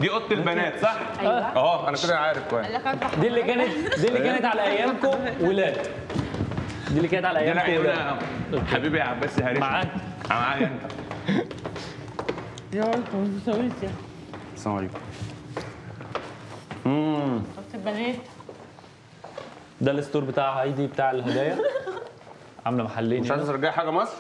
دي اوضه البنات صح؟ ايوه اه انا كده عارف كويس قال لك اطرح دي اللي كانت دي اللي كانت على ايامكم ولاد دي اللي كانت على دي ايامكم ولاد العيون حبيبي يا عباس هارش معاك معايا انت يا انت ما بتسويش السلام عليكم امم اوضه البنات ده الستور بتاع هايدي بتاع الهدايا عامله محلين مش هنا. عايزه ترجعي حاجه مصر؟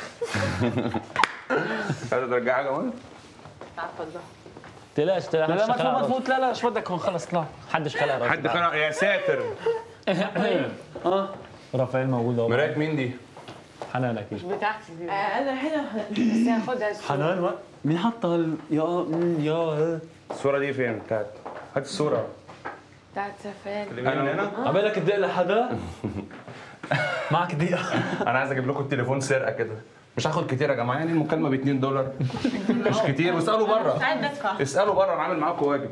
مش عايزه ترجعي حاجه مصر؟ عارفه الظهر تلاش تلاش لا لا ما خلع تفوت راسه. تفوت لا لا ايش بدك هون خلص طلع حدش خلع راسه حد خلع يا ساتر رافائيل موجود اهو مرايه مين دي؟ حنان اكيد بتاعتي دي انا هنا بس هاخدها حنان ما مين حط ال... يا مم، يا الصوره دي فين بتاعت هات الصوره بتاعت سفان انا هنا عبالك تدق لحدا معك دقيقة انا عايز اجيب لكم التليفون سرقه كده مش هاخد كتير يا جماعه يعني المكالمه ب 2 دولار مش كتير واسالوا بره عايز ادفع اسالوا بره انا عامل معاكم واجب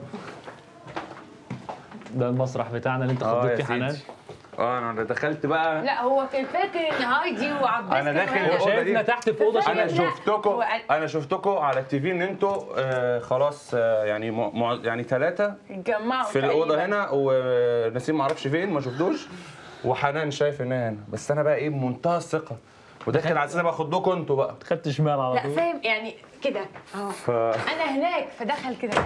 ده المسرح بتاعنا اللي انت اه خضيت يا فيه حنان سيدي. اه انا دخلت بقى لا هو كان فاكر ان هايدي وعباس أنا داخل كانوا هنا. الأوضة شايفنا دي. تحت في اوضه انا لا، شفتكم هو قال- انا شفتكم على التي في ان انتوا آه خلاص آه يعني مع مع- يعني ثلاثه اتجمعوا في الاوضه تقريباً. هنا ونسيم ما اعرفش فين ما شفتوش وحنان شايف انها هنا بس انا بقى ايه بمنتهى الثقه وداخل على اساس أنا باخدكم انتوا بقى خدت شمال على لا طول فاهم يعني كده اهو ف... انا هناك فدخل كده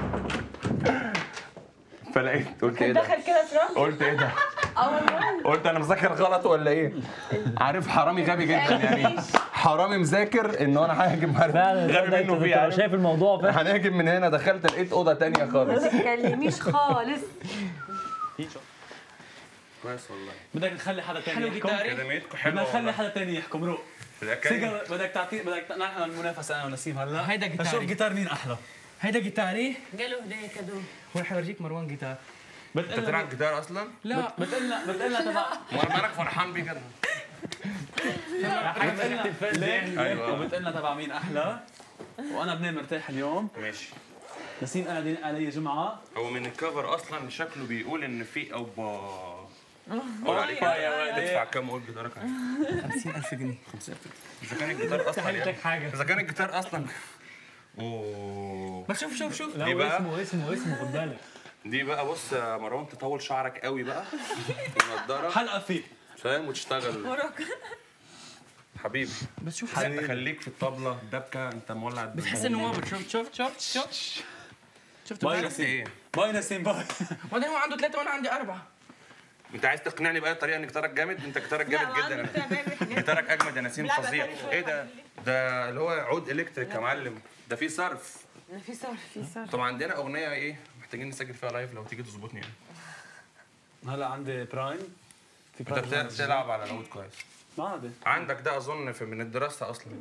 فلقيت قلت ايه ده دخل كده تروح قلت ايه ده اه والله قلت انا مذاكر غلط ولا ايه عارف حرامي غبي جدا يعني حرامي مذاكر ان انا ههاجم لا غبي ده- منه ده- فيه ده عارف شايف الموضوع فاهم هنهاجم من هنا دخلت لقيت اوضه تانية خالص ما تتكلميش خالص كويس والله بدك نخلي حدا تاني يحكم كلمتكم بدنا نخلي حدا تاني يحكم روق حلوه سيجا بدك تعطي بدك ت- نحن المنافسة انا ونسيم هلا هيدا جيتاري. نشوف جيتار مين احلى هيدا جيتاري جاله هديه كادو هو رح اورجيك مروان جيتار انت بتقلنا بتلعب جيتار اصلا؟ لا بتقلنا بتقلنا تبع وانا مالك فرحان بيه كده بتقلنا ليه أيوة. وبتقلنا تبع مين احلى وانا بنام مرتاح اليوم ماشي نسيم انا دين علي جمعه هو من الكفر اصلا شكله بيقول ان في اوبا يا ولدي. ادفع كام قول جيتارك 50000 جنيه اذا كان الجيتار اصلا لك يعني- حاجه اذا كان الجيتار اصلا اوه بس شوف شوف شوف لا دي بقى؟ اسمه اسمه اسمه خد بالك دي بقى بص يا مروان تطول شعرك قوي بقى ونضاره حلقه فيه فاهم وتشتغل حبيبي بس شوف انت خليك في الطبله الدبكه انت مولع الدنيا بتحس انه وابر شوف شوف شوف شوف شفت باي باي بس ايه باي نسيم باي بعدين هو عنده ثلاثة وانا عندي أربعة انت عايز تقنعني باي طريقه ان جيتارك جامد انت جيتارك جامد جدا جيتارك اجمد يا نسيم فظيع ايه ده ده اللي هو عود الكتريك يا معلم ده فيه صرف في صرف في صرف طبعا عندنا اغنيه ايه محتاجين نسجل فيها لايف لو تيجي تظبطني يعني هلا عندي برايم في انت برايم بت- بتلعب على العود كويس ما عادي عندك ده اظن في من الدراسه اصلا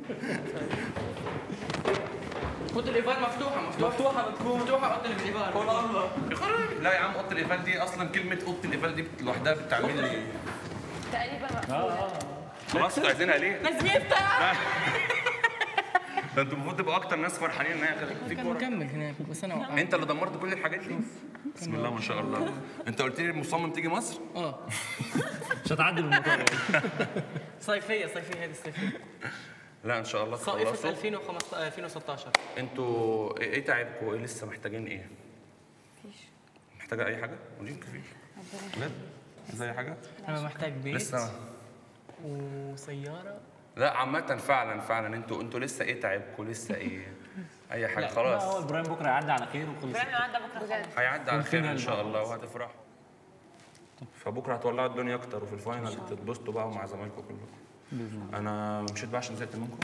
أوضة الإيفار مفتوحة مفتوحة مفتوحه بتكون مفتوحة أوضة الإيفار قول الله لا يا عم اوضه الايفال دي اصلا كلمه اوضه الايفال دي لوحدها بتعمل لي تقريبا مقفوله خلاص انتوا عايزينها ليه؟ بس بيفتح ده انتوا المفروض تبقوا اكتر ناس فرحانين ان هي خدت في كان كوره مكمل هناك بس أنا وقعت انت اللي دمرت كل الحاجات دي بسم الله ما شاء الله انت قلت لي مصمم تيجي مصر اه مش هتعدي بالمطار صيفية صيفية هذه الصيفية لا ان شاء الله صائفة تخلصوا 2015 2016 انتوا ايه ايه تعبكم ايه لسه محتاجين ايه؟ محتاجه اي حاجه؟ قولي مفيش بجد؟ عايز اي حاجه؟ أنا محتاج بيت لسه وسيارة لا عامة فعلا فعلا انتوا انتوا لسه ايه تعبكم لسه ايه؟ اي حاجة هو خلاص البرايم بكره يعدي على خير وخلص بجد هيعدي على خير ان شاء الله وهتفرحوا فبكره هتولعوا الدنيا اكتر وفي الفاينل تتبسطوا بقى مع زمايلكم كلكم انا مشيت بقى عشان زهقت منكم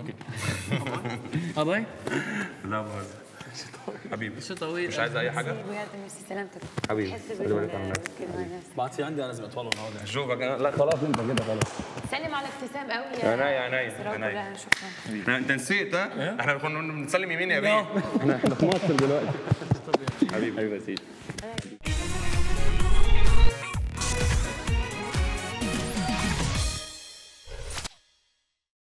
أباي لا بهزر حبيبي شو طويل مش عايز اي حاجة؟ بجد ميرسي سلامتك حبيبي تحس خلي بالك على بال نفسك كده مع الناس. بعد في عندي انا لازم اطول ونقعد شوفك أنا- لا خلاص انت كده خلاص سلم على ابتسام قوي عينيا، عينيا، إسراء عينيا. كلها شكرا انت نسيت ها؟ احنا كنا بنسلم يمين يا بيه احنا احنا في مصر دلوقتي حبيبي حبيبي يا سيدي